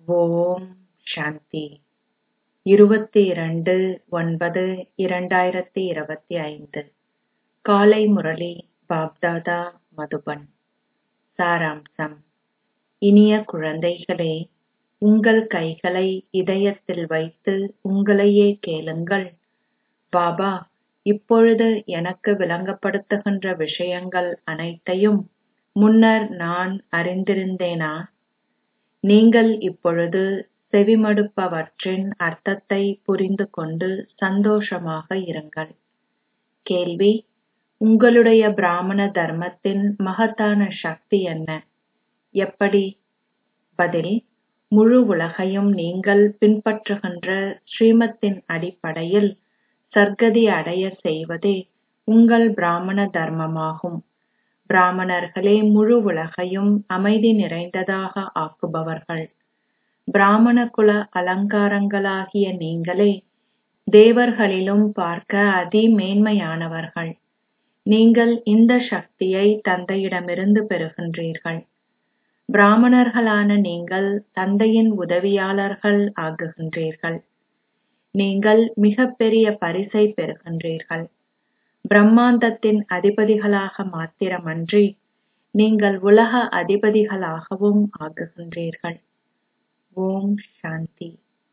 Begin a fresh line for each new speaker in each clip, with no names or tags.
ஓம் சாந்தி இருபத்தி இரண்டு ஒன்பது இரண்டாயிரத்தி இருபத்தி ஐந்து காலை முரளி பாப்தாதா மதுபன் சாராம்சம் இனிய குழந்தைகளே உங்கள் கைகளை இதயத்தில் வைத்து உங்களையே கேளுங்கள் பாபா இப்பொழுது எனக்கு விளங்கப்படுத்துகின்ற விஷயங்கள் அனைத்தையும் முன்னர் நான் அறிந்திருந்தேனா நீங்கள் இப்பொழுது செவிமடுப்பவற்றின் அர்த்தத்தை புரிந்து கொண்டு சந்தோஷமாக இருங்கள் கேள்வி உங்களுடைய பிராமண தர்மத்தின் மகத்தான சக்தி என்ன எப்படி பதில் முழு உலகையும் நீங்கள் பின்பற்றுகின்ற ஸ்ரீமத்தின் அடிப்படையில் சர்க்கதி அடைய செய்வதே உங்கள் பிராமண தர்மமாகும் பிராமணர்களே முழு உலகையும் அமைதி நிறைந்ததாக ஆக்குபவர்கள் பிராமண குல அலங்காரங்களாகிய நீங்களே தேவர்களிலும் பார்க்க அதி மேன்மையானவர்கள் நீங்கள் இந்த சக்தியை தந்தையிடமிருந்து பெறுகின்றீர்கள் பிராமணர்களான நீங்கள் தந்தையின் உதவியாளர்கள் ஆகுகின்றீர்கள் நீங்கள் மிகப்பெரிய பரிசை பெறுகின்றீர்கள் பிரம்மாண்டத்தின் அதிபதிகளாக மாத்திரமன்றி நீங்கள் உலக அதிபதிகளாகவும் ஆகுகின்றீர்கள் ஓம் சாந்தி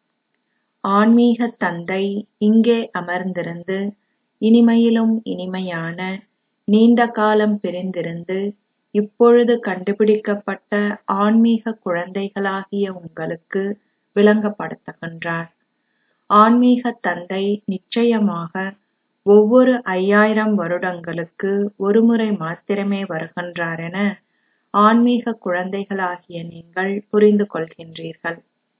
ஆன்மீக தந்தை இங்கே அமர்ந்திருந்து இனிமையிலும் இனிமையான நீண்ட காலம் பிரிந்திருந்து இப்பொழுது கண்டுபிடிக்கப்பட்ட ஆன்மீக குழந்தைகளாகிய உங்களுக்கு விளங்கப்படுத்துகின்றார் ஆன்மீக தந்தை நிச்சயமாக ஒவ்வொரு ஐயாயிரம் வருடங்களுக்கு ஒருமுறை மாத்திரமே வருகின்றார் என ஆன்மீக குழந்தைகளாகிய நீங்கள் புரிந்து கொள்கின்றீர்கள்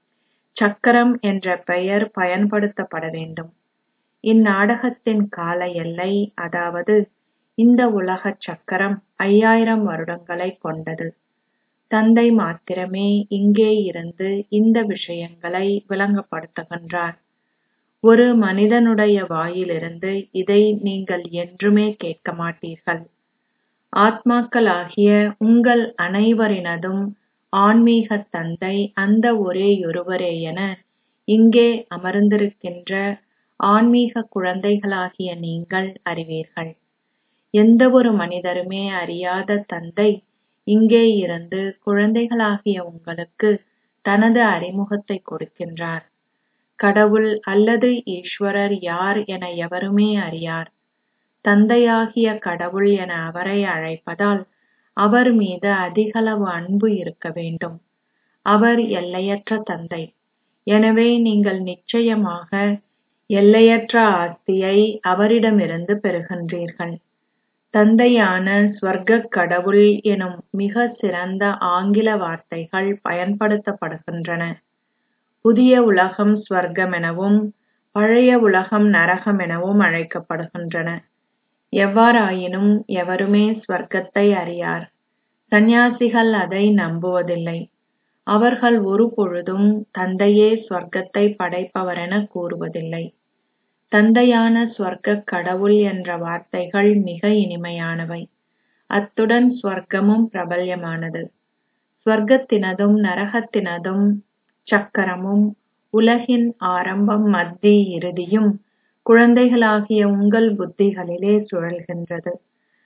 சக்கரம் என்ற பெயர் பயன்படுத்தப்பட வேண்டும் இந்நாடகத்தின் கால எல்லை அதாவது இந்த உலக சக்கரம் ஐயாயிரம் வருடங்களை கொண்டது தந்தை மாத்திரமே இங்கே இருந்து இந்த விஷயங்களை விளங்கப்படுத்துகின்றார் ஒரு மனிதனுடைய வாயிலிருந்து இதை நீங்கள் என்றுமே கேட்க மாட்டீர்கள் ஆத்மாக்களாகிய உங்கள் அனைவரினதும் ஆன்மீக தந்தை அந்த ஒரேயொருவரே என இங்கே அமர்ந்திருக்கின்ற ஆன்மீக குழந்தைகளாகிய நீங்கள் அறிவீர்கள் எந்த ஒரு மனிதருமே அறியாத தந்தை இங்கே இருந்து குழந்தைகளாகிய உங்களுக்கு தனது அறிமுகத்தை கொடுக்கின்றார் கடவுள் அல்லது ஈஸ்வரர் யார் என எவருமே அறியார் தந்தையாகிய கடவுள் என அவரை அழைப்பதால் அவர் மீது அதிகளவு அன்பு இருக்க வேண்டும் அவர் எல்லையற்ற தந்தை எனவே நீங்கள் நிச்சயமாக எல்லையற்ற ஆஸ்தியை அவரிடமிருந்து பெறுகின்றீர்கள் தந்தையான ஸ்வர்க்க கடவுள் எனும் மிக சிறந்த ஆங்கில வார்த்தைகள் பயன்படுத்தப்படுகின்றன புதிய உலகம் ஸ்வர்க்கம் எனவும் பழைய உலகம் நரகம் எனவும் அழைக்கப்படுகின்றன எவ்வாறாயினும் எவருமே ஸ்வர்க்கத்தை அறியார் சந்நியாசிகள் அதை நம்புவதில்லை அவர்கள் ஒரு பொழுதும் தந்தையே ஸ்வர்க்கத்தை படைப்பவரென கூறுவதில்லை தந்தையான ஸ்வர்க்க கடவுள் என்ற வார்த்தைகள் மிக இனிமையானவை அத்துடன் ஸ்வர்க்கமும் பிரபல்யமானது ஸ்வர்க்கத்தினதும் நரகத்தினதும் சக்கரமும் உலகின் ஆரம்பம் மத்தி இறுதியும் குழந்தைகளாகிய உங்கள் புத்திகளிலே சுழல்கின்றது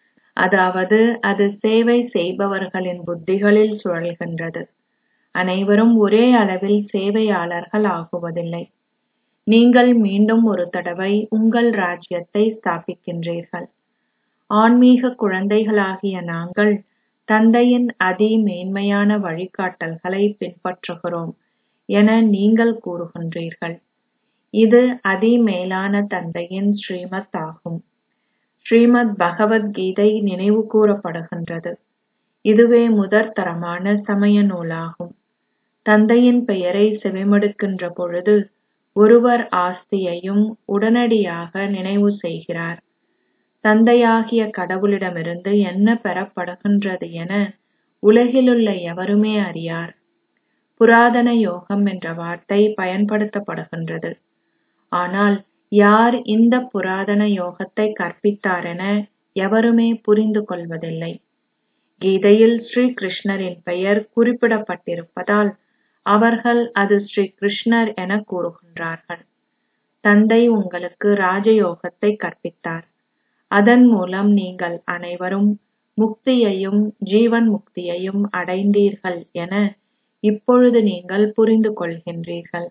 அதாவது அது சேவை செய்பவர்களின் புத்திகளில் சுழல்கின்றது அனைவரும் ஒரே அளவில் சேவையாளர்கள் ஆகுவதில்லை நீங்கள் மீண்டும் ஒரு தடவை உங்கள் ராஜ்யத்தை ஸ்தாபிக்கின்றீர்கள் ஆன்மீக குழந்தைகளாகிய நாங்கள் தந்தையின் அதி மேன்மையான வழிகாட்டல்களை பின்பற்றுகிறோம் என நீங்கள் கூறுகின்றீர்கள் இது அதி மேலான தந்தையின் ஸ்ரீமத் ஆகும் ஸ்ரீமத் பகவத்கீதை நினைவு கூறப்படுகின்றது இதுவே முதற்தரமான சமய நூலாகும் தந்தையின் பெயரை செவிமடுக்கின்ற பொழுது ஒருவர் ஆஸ்தியையும் உடனடியாக நினைவு செய்கிறார் தந்தையாகிய கடவுளிடமிருந்து என்ன பெறப்படுகின்றது என உலகிலுள்ள எவருமே அறியார் புராதன யோகம் என்ற வார்த்தை பயன்படுத்தப்படுகின்றது ஆனால் யார் இந்த புராதன யோகத்தை கற்பித்தாரென எவருமே புரிந்து கொள்வதில்லை கீதையில் ஸ்ரீ கிருஷ்ணரின் பெயர் குறிப்பிடப்பட்டிருப்பதால் அவர்கள் அது ஸ்ரீ கிருஷ்ணர் என கூறுகின்றார்கள் தந்தை உங்களுக்கு ராஜயோகத்தை கற்பித்தார் அதன் மூலம் நீங்கள் அனைவரும் முக்தியையும் ஜீவன் முக்தியையும் அடைந்தீர்கள் என இப்பொழுது நீங்கள் புரிந்து கொள்கின்றீர்கள்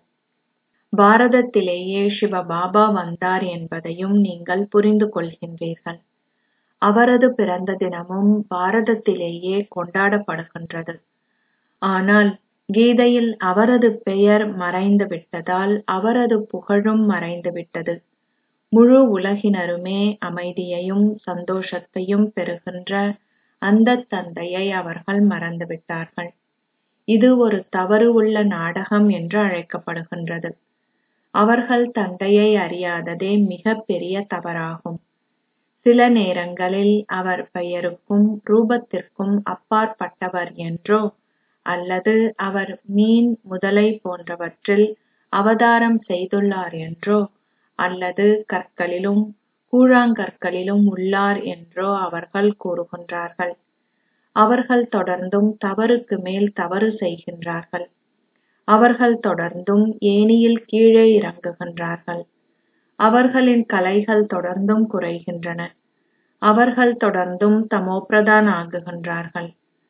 பாரதத்திலேயே சிவ பாபா வந்தார் என்பதையும் நீங்கள் புரிந்து கொள்கின்றீர்கள் அவரது பிறந்த தினமும் பாரதத்திலேயே கொண்டாடப்படுகின்றது ஆனால் கீதையில் அவரது பெயர் மறைந்து விட்டதால் அவரது புகழும் மறைந்து விட்டது முழு உலகினருமே அமைதியையும் சந்தோஷத்தையும் பெறுகின்ற அந்த தந்தையை அவர்கள் மறந்துவிட்டார்கள் இது ஒரு தவறு உள்ள நாடகம் என்று அழைக்கப்படுகின்றது அவர்கள் தந்தையை அறியாததே மிக பெரிய தவறாகும் சில நேரங்களில் அவர் பெயருக்கும் ரூபத்திற்கும் அப்பாற்பட்டவர் என்றோ அல்லது அவர் மீன் முதலை போன்றவற்றில் அவதாரம் செய்துள்ளார் என்றோ அல்லது கற்களிலும் கூழாங்கற்களிலும் உள்ளார் என்றோ அவர்கள் கூறுகின்றார்கள் அவர்கள் தொடர்ந்தும் தவறுக்கு மேல் தவறு செய்கின்றார்கள் அவர்கள் தொடர்ந்தும் ஏணியில் கீழே இறங்குகின்றார்கள் அவர்களின் கலைகள் தொடர்ந்தும் குறைகின்றன அவர்கள் தொடர்ந்தும் தமோபிரதான் ஆகுகின்றார்கள்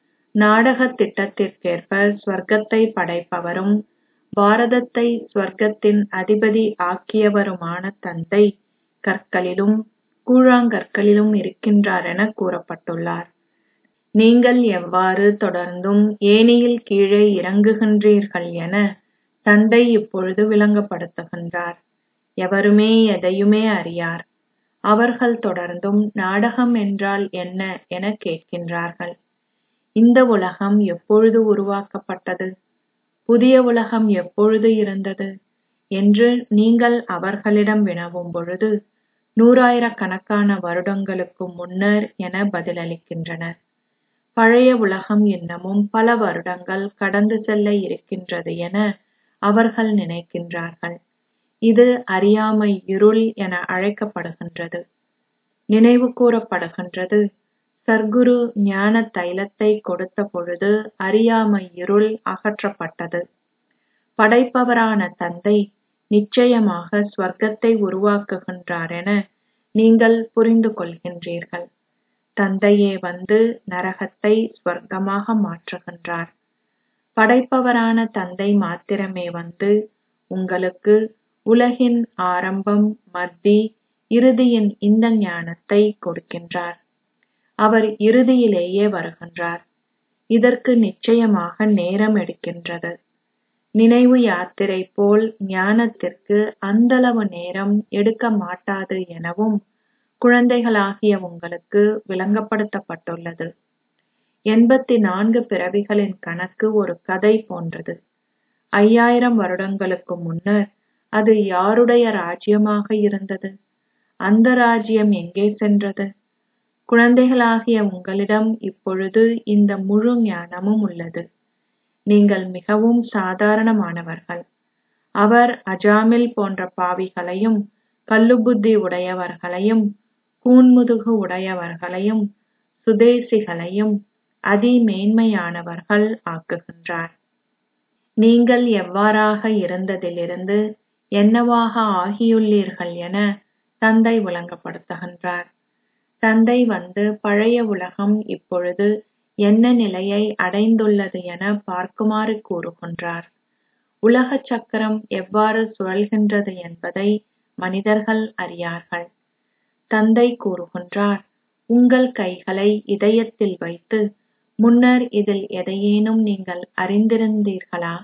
நாடக திட்டத்திற்கேற்ப ஸ்வர்க்கத்தை படைப்பவரும் பாரதத்தை ஸ்வர்க்கத்தின் அதிபதி ஆக்கியவருமான தந்தை கற்களிலும் கூழாங்கற்களிலும் இருக்கின்றார் என கூறப்பட்டுள்ளார் நீங்கள் எவ்வாறு தொடர்ந்தும் ஏணியில் கீழே இறங்குகின்றீர்கள் என தந்தை இப்பொழுது விளங்கப்படுத்துகின்றார் எவருமே எதையுமே அறியார் அவர்கள் தொடர்ந்தும் நாடகம் என்றால் என்ன என கேட்கின்றார்கள் இந்த உலகம் எப்பொழுது உருவாக்கப்பட்டது புதிய உலகம் எப்பொழுது இருந்தது என்று நீங்கள் அவர்களிடம் வினவும் பொழுது நூறாயிரக்கணக்கான வருடங்களுக்கு முன்னர் என பதிலளிக்கின்றனர் பழைய உலகம் இன்னமும் பல வருடங்கள் கடந்து செல்ல இருக்கின்றது என அவர்கள் நினைக்கின்றார்கள் இது அறியாமை இருள் என அழைக்கப்படுகின்றது நினைவு கூறப்படுகின்றது சர்க்குரு ஞான தைலத்தை கொடுத்த பொழுது அறியாமை இருள் அகற்றப்பட்டது படைப்பவரான தந்தை நிச்சயமாக ஸ்வர்க்கத்தை உருவாக்குகின்றார் என நீங்கள் புரிந்து கொள்கின்றீர்கள் தந்தையே வந்து நரகத்தை ஸ்வர்க்கமாக மாற்றுகின்றார் படைப்பவரான தந்தை மாத்திரமே வந்து உங்களுக்கு உலகின் ஆரம்பம் மத்தி இறுதியின் இந்த ஞானத்தை கொடுக்கின்றார் அவர் இறுதியிலேயே வருகின்றார் இதற்கு நிச்சயமாக நேரம் எடுக்கின்றது நினைவு யாத்திரை போல் ஞானத்திற்கு அந்தளவு நேரம் எடுக்க மாட்டாது எனவும் குழந்தைகளாகிய உங்களுக்கு விளங்கப்படுத்தப்பட்டுள்ளது எண்பத்தி நான்கு பிறவிகளின் கணக்கு ஒரு கதை போன்றது ஐயாயிரம் வருடங்களுக்கு முன்னர் அது யாருடைய ராஜ்யமாக இருந்தது அந்த ராஜ்யம் எங்கே சென்றது குழந்தைகளாகிய உங்களிடம் இப்பொழுது இந்த முழு ஞானமும் உள்ளது நீங்கள் மிகவும் சாதாரணமானவர்கள் அவர் அஜாமில் போன்ற பாவிகளையும் கல்லுபுத்தி உடையவர்களையும் கூன்முதுகு உடையவர்களையும் சுதேசிகளையும் அதிமேன்மையானவர்கள் ஆக்குகின்றார் நீங்கள் எவ்வாறாக இருந்ததிலிருந்து என்னவாக ஆகியுள்ளீர்கள் என தந்தை விளங்கப்படுத்துகின்றார் தந்தை வந்து பழைய உலகம் இப்பொழுது என்ன நிலையை அடைந்துள்ளது என பார்க்குமாறு கூறுகின்றார் உலக சக்கரம் எவ்வாறு சுழல்கின்றது என்பதை மனிதர்கள் அறியார்கள் தந்தை கூறுகின்றார் உங்கள் கைகளை இதயத்தில் வைத்து முன்னர் இதில் எதையேனும் நீங்கள் அறிந்திருந்தீர்களா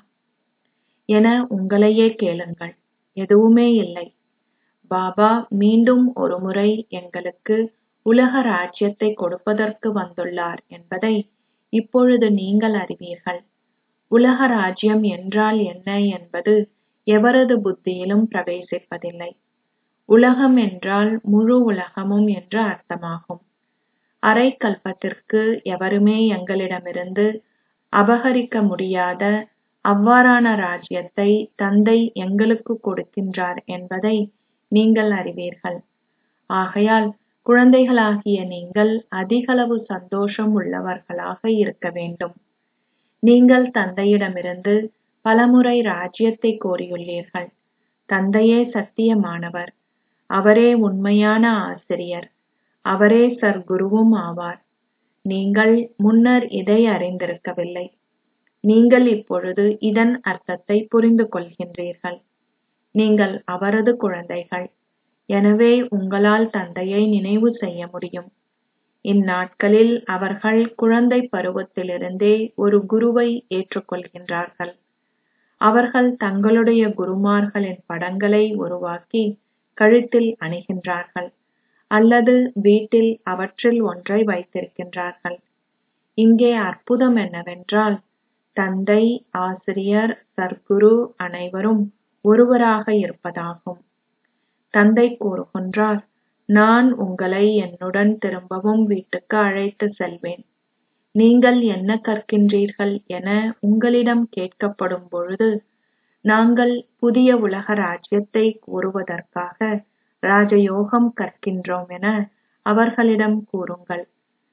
என உங்களையே கேளுங்கள் எதுவுமே இல்லை பாபா மீண்டும் ஒருமுறை எங்களுக்கு உலக ராஜ்யத்தை கொடுப்பதற்கு வந்துள்ளார் என்பதை இப்பொழுது நீங்கள் அறிவீர்கள் உலக ராஜ்யம் என்றால் என்ன என்பது எவரது புத்தியிலும் பிரவேசிப்பதில்லை உலகம் என்றால் முழு உலகமும் என்று அர்த்தமாகும் அரை கல்பத்திற்கு எவருமே எங்களிடமிருந்து அபகரிக்க முடியாத அவ்வாறான ராஜ்யத்தை தந்தை எங்களுக்கு கொடுக்கின்றார் என்பதை நீங்கள் அறிவீர்கள் ஆகையால் குழந்தைகளாகிய நீங்கள் அதிகளவு சந்தோஷம் உள்ளவர்களாக இருக்க வேண்டும் நீங்கள் தந்தையிடமிருந்து பலமுறை ராஜ்யத்தை கோரியுள்ளீர்கள் தந்தையே சத்தியமானவர் அவரே உண்மையான ஆசிரியர் அவரே சர்க்குருவும் ஆவார் நீங்கள் முன்னர் இதை அறிந்திருக்கவில்லை நீங்கள் இப்பொழுது இதன் அர்த்தத்தை புரிந்து கொள்கின்றீர்கள் நீங்கள் அவரது குழந்தைகள் எனவே உங்களால் தந்தையை நினைவு செய்ய முடியும் இந்நாட்களில் அவர்கள் குழந்தை பருவத்திலிருந்தே ஒரு குருவை ஏற்றுக்கொள்கின்றார்கள் அவர்கள் தங்களுடைய குருமார்களின் படங்களை உருவாக்கி கழுத்தில் அணிகின்றார்கள் அல்லது வீட்டில் அவற்றில் ஒன்றை வைத்திருக்கின்றார்கள் இங்கே அற்புதம் என்னவென்றால் தந்தை ஆசிரியர் சர்க்குரு அனைவரும் ஒருவராக இருப்பதாகும் தந்தை கூறுகின்றார் நான் உங்களை என்னுடன் திரும்பவும் வீட்டுக்கு அழைத்து செல்வேன் நீங்கள் என்ன கற்கின்றீர்கள் என உங்களிடம் கேட்கப்படும் பொழுது நாங்கள் புதிய உலக ராஜ்யத்தை கூறுவதற்காக ராஜயோகம் கற்கின்றோம் என அவர்களிடம் கூறுங்கள்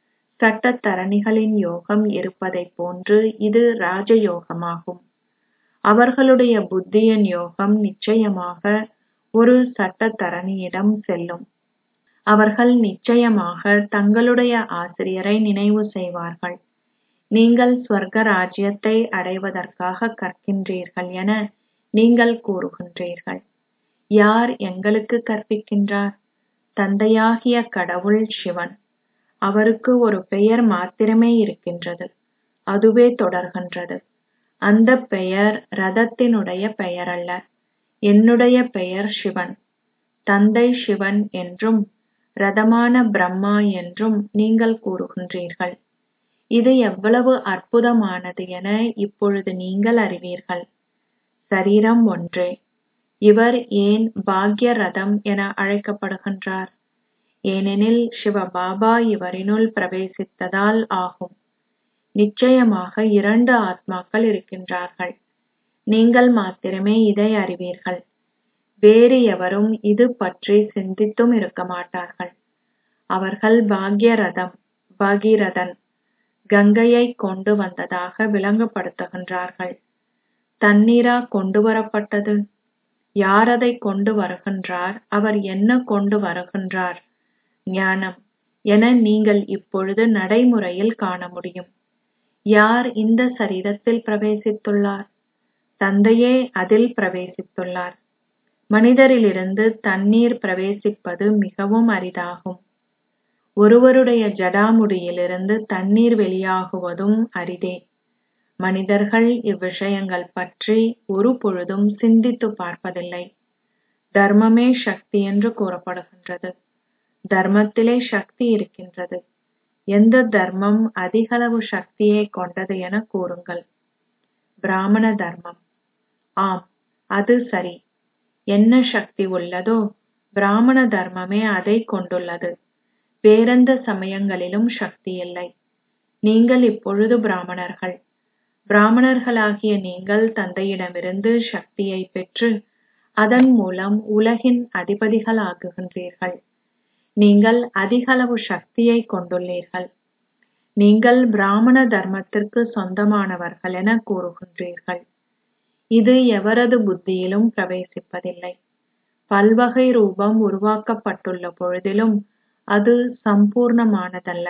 சட்டத்தரணிகளின் யோகம் இருப்பதைப் போன்று இது ராஜயோகமாகும் அவர்களுடைய புத்தியின் யோகம் நிச்சயமாக ஒரு சட்டத்தரணியிடம் செல்லும் அவர்கள் நிச்சயமாக தங்களுடைய ஆசிரியரை நினைவு செய்வார்கள் நீங்கள் ஸ்வர்க ராஜ்யத்தை அடைவதற்காக கற்கின்றீர்கள் என நீங்கள் கூறுகின்றீர்கள் யார் எங்களுக்கு கற்பிக்கின்றார் தந்தையாகிய கடவுள் சிவன் அவருக்கு ஒரு பெயர் மாத்திரமே இருக்கின்றது அதுவே தொடர்கின்றது அந்த பெயர் ரதத்தினுடைய பெயரல்ல என்னுடைய பெயர் சிவன் தந்தை சிவன் என்றும் ரதமான பிரம்மா என்றும் நீங்கள் கூறுகின்றீர்கள் இது எவ்வளவு அற்புதமானது என இப்பொழுது நீங்கள் அறிவீர்கள் சரீரம் ஒன்றே இவர் ஏன் பாக்ய ரதம் என அழைக்கப்படுகின்றார் ஏனெனில் சிவபாபா இவரினுள் பிரவேசித்ததால் ஆகும் நிச்சயமாக இரண்டு ஆத்மாக்கள் இருக்கின்றார்கள் நீங்கள் மாத்திரமே இதை அறிவீர்கள் வேறு எவரும் இது பற்றி சிந்தித்தும் இருக்க மாட்டார்கள் அவர்கள் பாக்ய ரதம் பகீரதன் கங்கையை கொண்டு வந்ததாக விளங்கப்படுத்துகின்றார்கள் தண்ணீரா கொண்டு வரப்பட்டது யார் அதை கொண்டு வருகின்றார் அவர் என்ன கொண்டு வருகின்றார் ஞானம் என நீங்கள் இப்பொழுது நடைமுறையில் காண முடியும் யார் இந்த சரீரத்தில் பிரவேசித்துள்ளார் தந்தையே அதில் பிரவேசித்துள்ளார் மனிதரிலிருந்து தண்ணீர் பிரவேசிப்பது மிகவும் அரிதாகும் ஒருவருடைய ஜடாமுடியிலிருந்து தண்ணீர் வெளியாகுவதும் அரிதே மனிதர்கள் இவ்விஷயங்கள் பற்றி ஒரு பொழுதும் சிந்தித்து பார்ப்பதில்லை தர்மமே சக்தி என்று கூறப்படுகின்றது தர்மத்திலே சக்தி இருக்கின்றது எந்த தர்மம் அதிகளவு சக்தியை கொண்டது என கூறுங்கள் பிராமண தர்மம் ஆம் அது சரி என்ன சக்தி உள்ளதோ பிராமண தர்மமே அதை கொண்டுள்ளது வேறெந்த சமயங்களிலும் சக்தி இல்லை நீங்கள் இப்பொழுது பிராமணர்கள் பிராமணர்களாகிய நீங்கள் தந்தையிடமிருந்து சக்தியை பெற்று அதன் மூலம் உலகின் அதிபதிகளாகுகின்றீர்கள் நீங்கள் அதிகளவு சக்தியை கொண்டுள்ளீர்கள் நீங்கள் பிராமண தர்மத்திற்கு சொந்தமானவர்கள் என கூறுகின்றீர்கள் இது எவரது புத்தியிலும் பிரவேசிப்பதில்லை பல்வகை ரூபம் உருவாக்கப்பட்டுள்ள பொழுதிலும் அது சம்பூர்ணமானதல்ல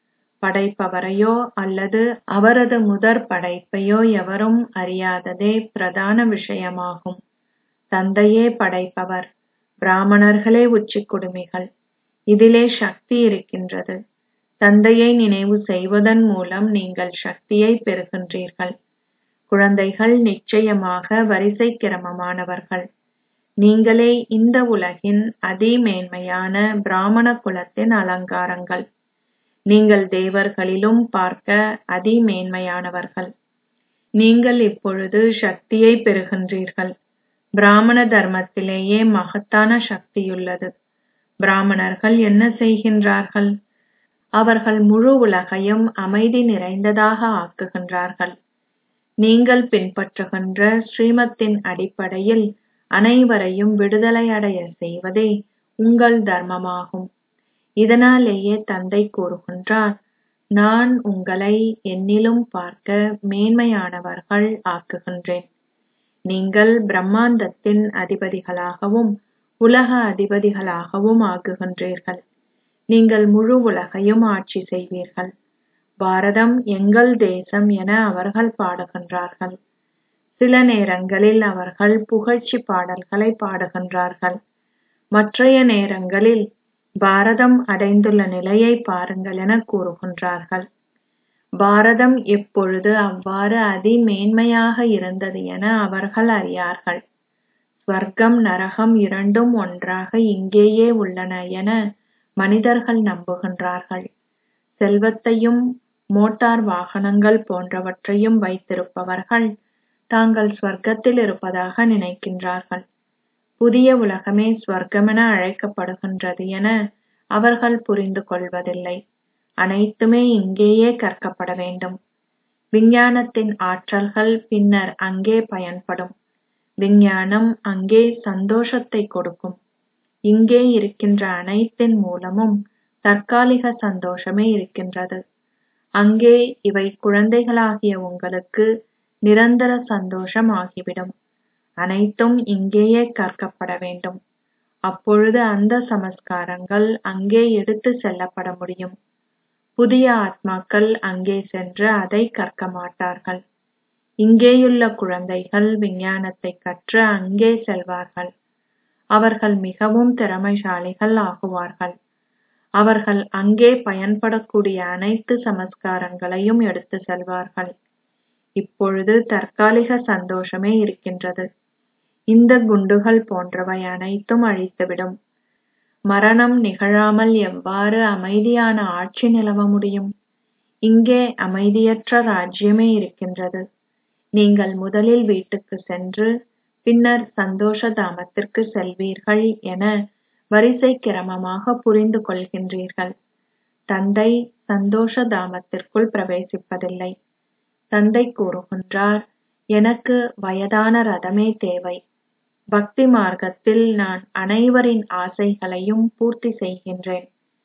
படைப்பவரையோ அல்லது அவரது முதற் படைப்பையோ எவரும் அறியாததே பிரதான விஷயமாகும் தந்தையே படைப்பவர் பிராமணர்களே உச்சிக் குடுமிகள் இதிலே சக்தி இருக்கின்றது தந்தையை நினைவு செய்வதன் மூலம் நீங்கள் சக்தியை பெறுகின்றீர்கள் குழந்தைகள் நிச்சயமாக வரிசை கிரமமானவர்கள் நீங்களே இந்த உலகின் அதிமேன்மையான பிராமண குலத்தின் அலங்காரங்கள் நீங்கள் தேவர்களிலும் பார்க்க அதிமேன்மையானவர்கள் நீங்கள் இப்பொழுது சக்தியை பெறுகின்றீர்கள் பிராமண தர்மத்திலேயே மகத்தான சக்தியுள்ளது பிராமணர்கள் என்ன செய்கின்றார்கள் அவர்கள் முழு உலகையும் அமைதி நிறைந்ததாக ஆக்குகின்றார்கள் நீங்கள் பின்பற்றுகின்ற ஸ்ரீமத்தின் அடிப்படையில் அனைவரையும் விடுதலை அடைய செய்வதே உங்கள் தர்மமாகும் இதனாலேயே தந்தை கூறுகின்றார் நான் உங்களை என்னிலும் பார்க்க மேன்மையானவர்கள் ஆக்குகின்றேன் நீங்கள் பிரம்மாண்டத்தின் அதிபதிகளாகவும் உலக அதிபதிகளாகவும் ஆகுகின்றீர்கள் நீங்கள் முழு உலகையும் ஆட்சி செய்வீர்கள் பாரதம் எங்கள் தேசம் என அவர்கள் பாடுகின்றார்கள் சில நேரங்களில் அவர்கள் புகழ்ச்சி பாடல்களை பாடுகின்றார்கள் மற்றைய நேரங்களில் பாரதம் அடைந்துள்ள நிலையை பாருங்கள் என கூறுகின்றார்கள் பாரதம் எப்பொழுது அவ்வாறு அதிமேன்மையாக இருந்தது என அவர்கள் அறியார்கள் ஸ்வர்க்கம் நரகம் இரண்டும் ஒன்றாக இங்கேயே உள்ளன என மனிதர்கள் நம்புகின்றார்கள் செல்வத்தையும் மோட்டார் வாகனங்கள் போன்றவற்றையும் வைத்திருப்பவர்கள் தாங்கள் ஸ்வர்க்கத்தில் இருப்பதாக நினைக்கின்றார்கள் புதிய உலகமே ஸ்வர்க்கமென அழைக்கப்படுகின்றது என அவர்கள் புரிந்து கொள்வதில்லை அனைத்துமே இங்கேயே கற்கப்பட வேண்டும் விஞ்ஞானத்தின் ஆற்றல்கள் பின்னர் அங்கே பயன்படும் விஞ்ஞானம் அங்கே சந்தோஷத்தை கொடுக்கும் இங்கே இருக்கின்ற அனைத்தின் மூலமும் தற்காலிக சந்தோஷமே இருக்கின்றது அங்கே இவை குழந்தைகளாகிய உங்களுக்கு நிரந்தர சந்தோஷம் ஆகிவிடும் அனைத்தும் இங்கேயே கற்கப்பட வேண்டும் அப்பொழுது அந்த சமஸ்காரங்கள் அங்கே எடுத்து செல்லப்பட முடியும் புதிய ஆத்மாக்கள் அங்கே சென்று அதை கற்க மாட்டார்கள் இங்கேயுள்ள குழந்தைகள் விஞ்ஞானத்தை கற்று அங்கே செல்வார்கள் அவர்கள் மிகவும் திறமைசாலிகள் ஆகுவார்கள் அவர்கள் அங்கே பயன்படக்கூடிய அனைத்து சமஸ்காரங்களையும் எடுத்து செல்வார்கள் இப்பொழுது தற்காலிக சந்தோஷமே இருக்கின்றது இந்த குண்டுகள் போன்றவை அனைத்தும் அழித்துவிடும் மரணம் நிகழாமல் எவ்வாறு அமைதியான ஆட்சி நிலவ முடியும் இங்கே அமைதியற்ற ராஜ்யமே இருக்கின்றது நீங்கள் முதலில் வீட்டுக்கு சென்று பின்னர் சந்தோஷ தாமத்திற்கு செல்வீர்கள் என வரிசை கிரமமாக புரிந்து கொள்கின்றீர்கள் தந்தை சந்தோஷ தாமத்திற்குள் பிரவேசிப்பதில்லை தந்தை கூறுகின்றார் எனக்கு வயதான ரதமே தேவை பக்தி மார்க்கத்தில் நான் அனைவரின் ஆசைகளையும் பூர்த்தி செய்கின்றேன்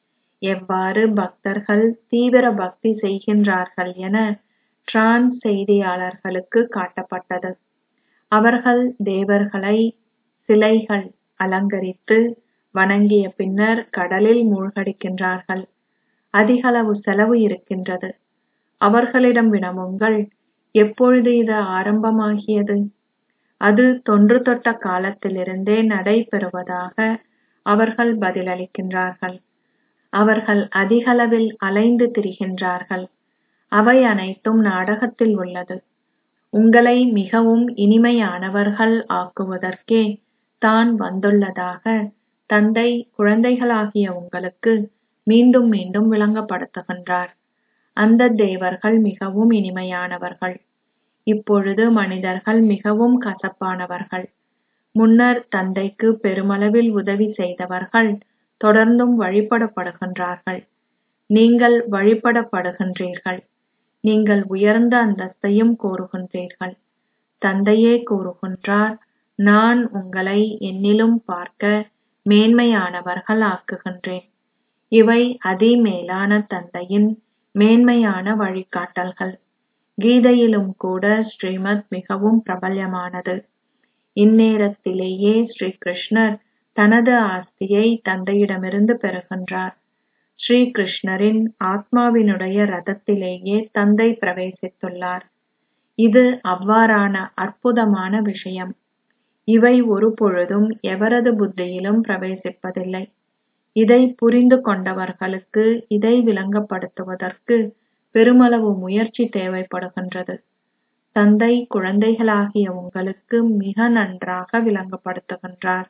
எவ்வாறு பக்தர்கள் தீவிர பக்தி செய்கின்றார்கள் என டிரான்ஸ் செய்தியாளர்களுக்கு காட்டப்பட்டது அவர்கள் தேவர்களை சிலைகள் அலங்கரித்து வணங்கிய பின்னர் கடலில் மூழ்கடிக்கின்றார்கள் அதிகளவு செலவு இருக்கின்றது அவர்களிடம் வினவுங்கள் எப்பொழுது இது ஆரம்பமாகியது அது தொன்று தொட்ட காலத்திலிருந்தே நடைபெறுவதாக அவர்கள் பதிலளிக்கின்றார்கள் அவர்கள் அதிகளவில் அலைந்து திரிகின்றார்கள் அவை அனைத்தும் நாடகத்தில் உள்ளது உங்களை மிகவும் இனிமையானவர்கள் ஆக்குவதற்கே தான் வந்துள்ளதாக தந்தை குழந்தைகளாகிய உங்களுக்கு மீண்டும் மீண்டும் விளங்கப்படுத்துகின்றார் அந்த தேவர்கள் மிகவும் இனிமையானவர்கள் இப்பொழுது மனிதர்கள் மிகவும் கசப்பானவர்கள் முன்னர் தந்தைக்கு பெருமளவில் உதவி செய்தவர்கள் தொடர்ந்தும் வழிபடப்படுகின்றார்கள் நீங்கள் வழிபடப்படுகின்றீர்கள் நீங்கள் உயர்ந்த அந்தஸ்தையும் கோருகின்றீர்கள் தந்தையே கூறுகின்றார் நான் உங்களை என்னிலும் பார்க்க மேன்மையானவர்கள் ஆக்குகின்றேன் இவை அதிமேலான தந்தையின் மேன்மையான வழிகாட்டல்கள் கீதையிலும் கூட ஸ்ரீமத் மிகவும் பிரபல்யமானது இந்நேரத்திலேயே ஸ்ரீ கிருஷ்ணர் தனது ஆஸ்தியை தந்தையிடமிருந்து பெறுகின்றார் ஸ்ரீ கிருஷ்ணரின் ஆத்மாவினுடைய ரதத்திலேயே தந்தை பிரவேசித்துள்ளார் இது அவ்வாறான அற்புதமான விஷயம் இவை ஒரு பொழுதும் எவரது புத்தியிலும் பிரவேசிப்பதில்லை இதை புரிந்து கொண்டவர்களுக்கு இதை விளங்கப்படுத்துவதற்கு பெருமளவு முயற்சி தேவைப்படுகின்றது தந்தை குழந்தைகளாகிய உங்களுக்கு மிக நன்றாக விளங்கப்படுத்துகின்றார்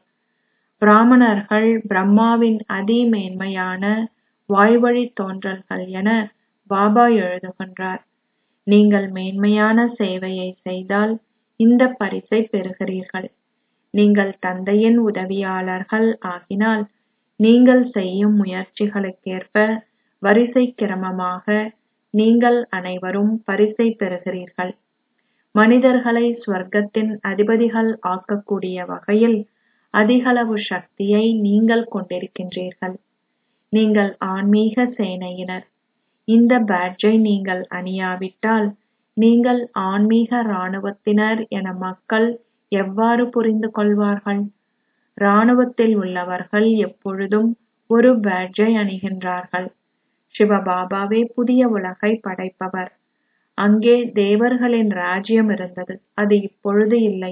பிராமணர்கள் பிரம்மாவின் அதிமேன்மையான வாய்வழி தோன்றல்கள் என பாபா எழுதுகின்றார் நீங்கள் மேன்மையான சேவையை செய்தால் இந்த பரிசை பெறுகிறீர்கள் நீங்கள் தந்தையின் உதவியாளர்கள் ஆகினால் நீங்கள் செய்யும் முயற்சிகளுக்கேற்ப வரிசை கிரமமாக நீங்கள் அனைவரும் பரிசை பெறுகிறீர்கள் மனிதர்களை ஸ்வர்க்கத்தின் அதிபதிகள் ஆக்கக்கூடிய வகையில் அதிகளவு சக்தியை நீங்கள் கொண்டிருக்கின்றீர்கள் நீங்கள் ஆன்மீக சேனையினர் இந்த பேட்ஜை நீங்கள் அணியாவிட்டால் நீங்கள் ஆன்மீக இராணுவத்தினர் என மக்கள் எவ்வாறு புரிந்து கொள்வார்கள் இராணுவத்தில் உள்ளவர்கள் எப்பொழுதும் ஒரு பேட்ஜை அணிகின்றார்கள் சிவபாபாவே புதிய உலகை படைப்பவர் அங்கே தேவர்களின் ராஜ்யம் இருந்தது அது இப்பொழுது இல்லை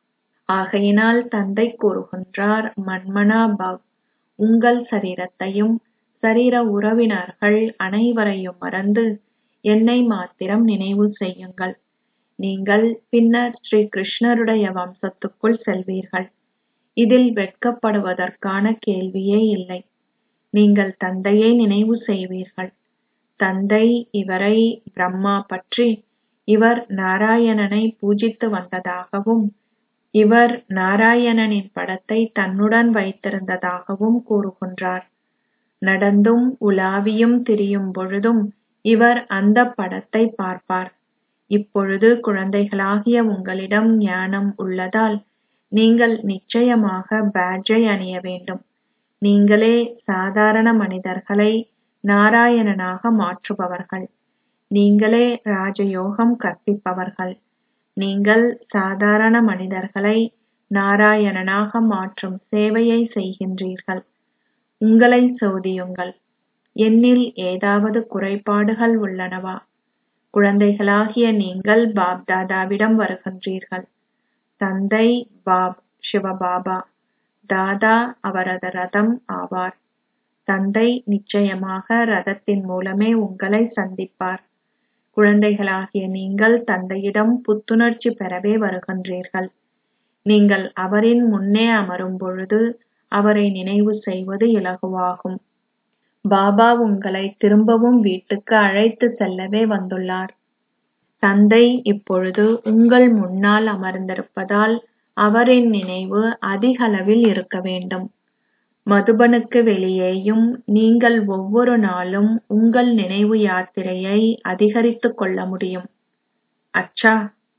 ஆகையினால் தந்தை கூறுகின்றார் மன்மனா பவ் உங்கள் சரீரத்தையும் சரீர உறவினர்கள் அனைவரையும் மறந்து என்னை மாத்திரம் நினைவு செய்யுங்கள் நீங்கள் பின்னர் ஸ்ரீ கிருஷ்ணருடைய வம்சத்துக்குள் செல்வீர்கள் இதில் வெட்கப்படுவதற்கான கேள்வியே இல்லை நீங்கள் தந்தையை நினைவு செய்வீர்கள் தந்தை இவரை பிரம்மா பற்றி இவர் நாராயணனை பூஜித்து வந்ததாகவும் இவர் நாராயணனின் படத்தை தன்னுடன் வைத்திருந்ததாகவும் கூறுகின்றார் நடந்தும் உலாவியும் திரியும் பொழுதும் இவர் அந்த படத்தை பார்ப்பார் இப்பொழுது குழந்தைகளாகிய உங்களிடம் ஞானம் உள்ளதால் நீங்கள் நிச்சயமாக பேட்ஜை அணிய வேண்டும் நீங்களே சாதாரண மனிதர்களை நாராயணனாக மாற்றுபவர்கள் நீங்களே ராஜயோகம் கற்பிப்பவர்கள் நீங்கள் சாதாரண மனிதர்களை நாராயணனாக மாற்றும் சேவையை செய்கின்றீர்கள் உங்களை சோதியுங்கள் என்னில் ஏதாவது குறைபாடுகள் உள்ளனவா குழந்தைகளாகிய நீங்கள் பாப் தாதாவிடம் வருகின்றீர்கள் தந்தை பாப் சிவபாபா தாதா அவரது ரதம் ஆவார் தந்தை நிச்சயமாக ரதத்தின் மூலமே உங்களை சந்திப்பார் குழந்தைகளாகிய நீங்கள் தந்தையிடம் புத்துணர்ச்சி பெறவே வருகின்றீர்கள் நீங்கள் அவரின் முன்னே அமரும் பொழுது அவரை நினைவு செய்வது இலகுவாகும் பாபா உங்களை திரும்பவும் வீட்டுக்கு அழைத்து செல்லவே வந்துள்ளார் தந்தை இப்பொழுது உங்கள் முன்னால் அமர்ந்திருப்பதால் அவரின் நினைவு அதிகளவில் இருக்க வேண்டும் மதுபனுக்கு வெளியேயும் நீங்கள் ஒவ்வொரு நாளும் உங்கள் நினைவு யாத்திரையை அதிகரித்துக் கொள்ள முடியும் அச்சா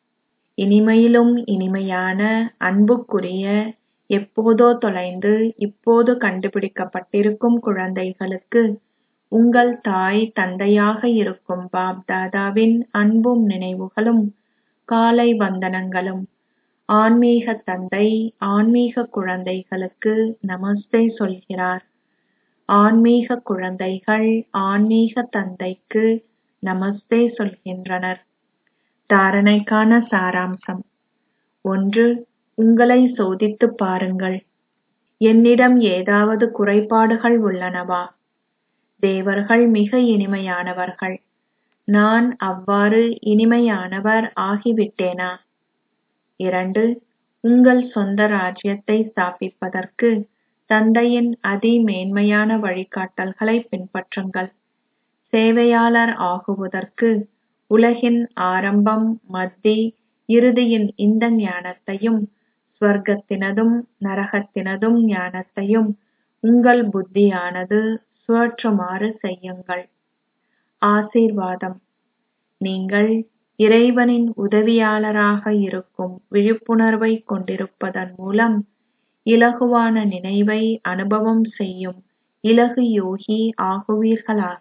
இனிமையிலும் இனிமையான அன்புக்குரிய எப்போதோ தொலைந்து இப்போது கண்டுபிடிக்கப்பட்டிருக்கும் குழந்தைகளுக்கு உங்கள் தாய் தந்தையாக இருக்கும் பாப் தாதாவின் அன்பும் நினைவுகளும் காலை வந்தனங்களும் ஆன்மீக தந்தை ஆன்மீக குழந்தைகளுக்கு நமஸ்தே சொல்கிறார் ஆன்மீக குழந்தைகள் ஆன்மீக தந்தைக்கு நமஸ்தே சொல்கின்றனர் தாரணைக்கான சாராம்சம் ஒன்று உங்களை சோதித்துப் பாருங்கள் என்னிடம் ஏதாவது குறைபாடுகள் உள்ளனவா தேவர்கள் மிக இனிமையானவர்கள் நான் அவ்வாறு இனிமையானவர் ஆகிவிட்டேனா இரண்டு உங்கள் சொந்த ராஜ்யத்தை ஸ்தாபிப்பதற்கு தந்தையின் அதி மேன்மையான வழிகாட்டல்களை பின்பற்றுங்கள் சேவையாளர் ஆகுவதற்கு உலகின் ஆரம்பம் மத்தி இறுதியின் இந்த ஞானத்தையும் ஸ்வர்க்கத்தினதும் நரகத்தினதும் ஞானத்தையும் உங்கள் புத்தியானது சுழற்றுமாறு செய்யுங்கள் ஆசீர்வாதம் நீங்கள் இறைவனின் உதவியாளராக இருக்கும் விழிப்புணர்வை கொண்டிருப்பதன் மூலம் இலகுவான நினைவை அனுபவம் செய்யும் இலகு யோகி ஆகுவீர்களாக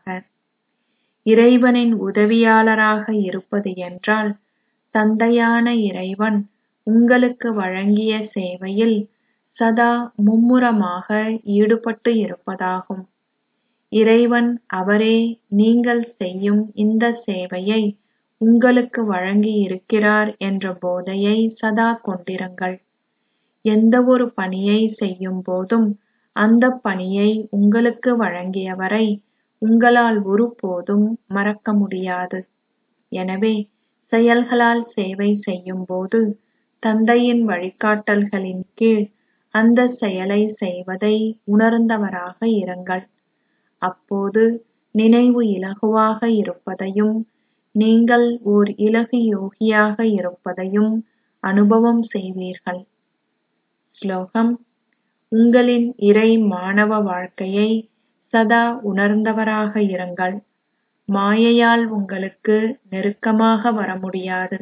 இறைவனின் உதவியாளராக இருப்பது என்றால் தந்தையான இறைவன் உங்களுக்கு வழங்கிய சேவையில் சதா மும்முரமாக ஈடுபட்டு இருப்பதாகும் இறைவன் அவரே நீங்கள் செய்யும் இந்த சேவையை உங்களுக்கு வழங்கி இருக்கிறார் என்ற போதையை சதா கொண்டிருங்கள் எந்தவொரு பணியை செய்யும் போதும் அந்த பணியை உங்களுக்கு வழங்கியவரை உங்களால் ஒருபோதும் மறக்க முடியாது எனவே செயல்களால் சேவை செய்யும் போது தந்தையின் வழிகாட்டல்களின் கீழ் அந்த செயலை செய்வதை உணர்ந்தவராக இருங்கள் அப்போது நினைவு இலகுவாக இருப்பதையும் நீங்கள் ஓர் இலகு யோகியாக இருப்பதையும் அனுபவம் செய்வீர்கள் ஸ்லோகம் உங்களின் இறை மாணவ வாழ்க்கையை சதா உணர்ந்தவராக இருங்கள் மாயையால் உங்களுக்கு நெருக்கமாக வர முடியாது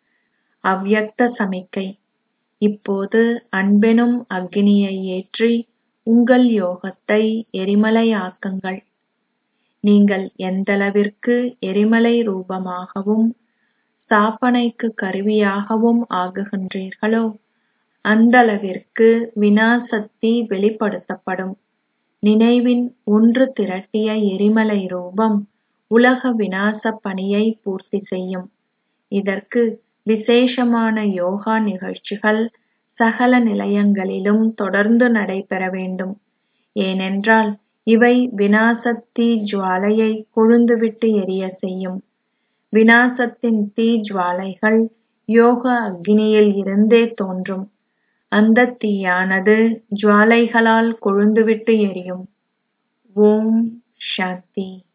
அவ்யக்த சமிக்கை இப்போது அன்பெனும் அக்னியை ஏற்றி உங்கள் யோகத்தை எரிமலையாக்குங்கள் நீங்கள் எந்தளவிற்கு எரிமலை ரூபமாகவும் ஸ்தாபனைக்கு கருவியாகவும் ஆகுகின்றீர்களோ அந்தளவிற்கு வினாசக்தி வெளிப்படுத்தப்படும் நினைவின் ஒன்று திரட்டிய எரிமலை ரூபம் உலக வினாசப் பணியை பூர்த்தி செய்யும் இதற்கு விசேஷமான யோகா நிகழ்ச்சிகள் சகல நிலையங்களிலும் தொடர்ந்து நடைபெற வேண்டும் ஏனென்றால் இவை வினாசத் தீஜ்வாலையை கொழுந்துவிட்டு எரிய செய்யும் வினாசத்தின் தீஜ்வாலைகள் யோக அக்னியில் இருந்தே தோன்றும் அந்தத் தீயானது ஜுவாலைகளால் கொழுந்துவிட்டு எரியும் ஓம் சாந்தி